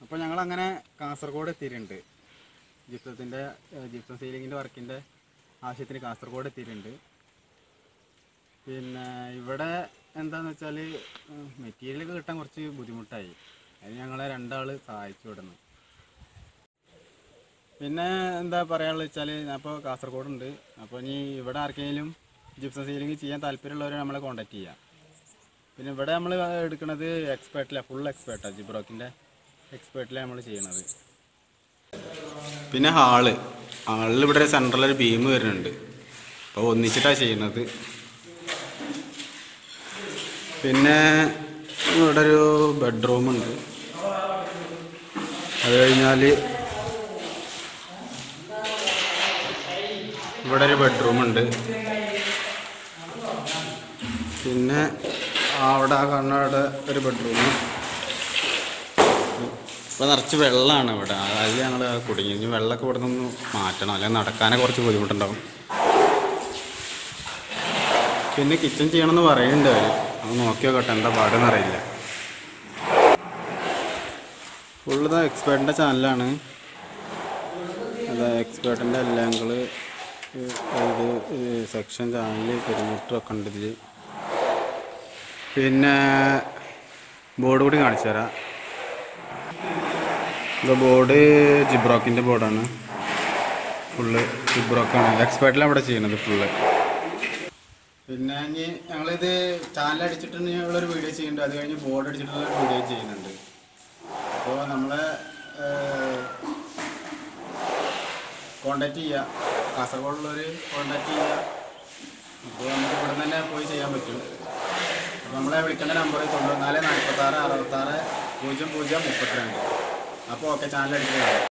അപ്പോൾ ഞങ്ങൾ അങ്ങനെ കാസർഗോഡ് എത്തിയിട്ടുണ്ട് ജിപ്സത്തിൻ്റെ ജിപ്സം സീലിങ്ങിൻ്റെ വർക്കിൻ്റെ ആവശ്യത്തിന് കാസർഗോഡ് എത്തിയിട്ടുണ്ട് പിന്നെ ഇവിടെ എന്താന്ന് വെച്ചാൽ മെറ്റീരിയൽ കിട്ടാൻ കുറച്ച് ബുദ്ധിമുട്ടായി അതിന് ഞങ്ങളെ രണ്ടാൾ സഹായിച്ചു വിടുന്നു പിന്നെ എന്താ പറയാനുള്ളത് വെച്ചാൽ ഞാനിപ്പോൾ കാസർഗോഡ് ഉണ്ട് അപ്പോൾ ഇനി ഇവിടെ ആർക്കെങ്കിലും ജിപ്സം സീലിംഗ് ചെയ്യാൻ താല്പര്യമുള്ളവരെ നമ്മളെ കോൺടാക്ട് ചെയ്യാം പിന്നെ ഇവിടെ നമ്മൾ എടുക്കുന്നത് എക്സ്പേർട്ടിലാണ് ഫുൾ എക്സ്പേർട്ടാണ് ജിബ്രോക്കിൻ്റെ എക്സ്പേർട്ടിലാണ് നമ്മൾ ചെയ്യണത് പിന്നെ ഹാള് ഹാളിൽ ഇവിടെ ഒരു സെൻട്രൽ ഒരു ബീം വരുന്നുണ്ട് അപ്പോൾ ഒന്നിച്ചിട്ടാണ് ചെയ്യുന്നത് പിന്നെ ഇവിടെ ഒരു ബെഡ്റൂം ഉണ്ട് അത് കഴിഞ്ഞാൽ ഇവിടെ ഒരു ബെഡ്റൂം ഉണ്ട് പിന്നെ അവിടെ ആ കാണുന്ന അവിടെ ഒരു ബെഡ്റൂം ഇപ്പോൾ നിറച്ച് വെള്ളമാണ് ഇവിടെ അതിൽ ഞങ്ങൾ കുടുങ്ങി ഇനി വെള്ളമൊക്കെ ഇവിടെ നിന്ന് മാറ്റണം അല്ലെങ്കിൽ നടക്കാനൊക്കെ കുറച്ച് ബുദ്ധിമുട്ടുണ്ടാവും പിന്നെ കിച്ചൺ ചെയ്യണമെന്ന് പറയുന്നുണ്ട് അവർ അത് നോക്കി നോക്കട്ടെ എന്താ പാടെന്ന് അറിയില്ല ഫുള്ള് ഇതാ എക്സ്പേർട്ടിൻ്റെ ചാനലാണ് അതാ എക്സ്പേർട്ടിൻ്റെ എല്ലാം ഞങ്ങൾ ഇത് സെക്ഷൻ ചാനൽ പെരുമിറ്ററൊക്കെ ഉണ്ട് ഇതിൽ പിന്നെ ബോർഡ് കൂടി കാണിച്ചു തരാം ഇത് ബോർഡ് ജിബ്രോക്കിൻ്റെ ബോർഡാണ് ഫുള്ള് ജിബ്രോക്കാണ് എക്സ്പേർട്ടിലാണ് അവിടെ ചെയ്യുന്നത് ഫുള്ള് പിന്നെ ഇനി ഞങ്ങളിത് ചാനൽ അടിച്ചിട്ട് ഞങ്ങളൊരു വീഡിയോ ചെയ്യുന്നുണ്ട് അത് കഴിഞ്ഞ് ബോർഡ് അടിച്ചിട്ടുള്ള ഒരു വീഡിയോ ചെയ്യുന്നുണ്ട് അപ്പോൾ നമ്മളെ കോണ്ടാക്ട് ചെയ്യുക കാസർഗോഡുള്ളവർ കോണ്ടാക്ട് ചെയ്യുക അപ്പോൾ നമുക്ക് ഇവിടെ നിന്ന് തന്നെ പോയി ചെയ്യാൻ പറ്റും അപ്പോൾ നമ്മളെ വിളിക്കേണ്ട നമ്പർ തൊണ്ണൂറ്റിനാല് നാൽപ്പത്താറ് അറുപത്താറ് പൂജ്യം പൂജ്യം മുപ്പത്തിരണ്ട് അപ്പോൾ ഓക്കെ ചാനൽ അടിക്കുക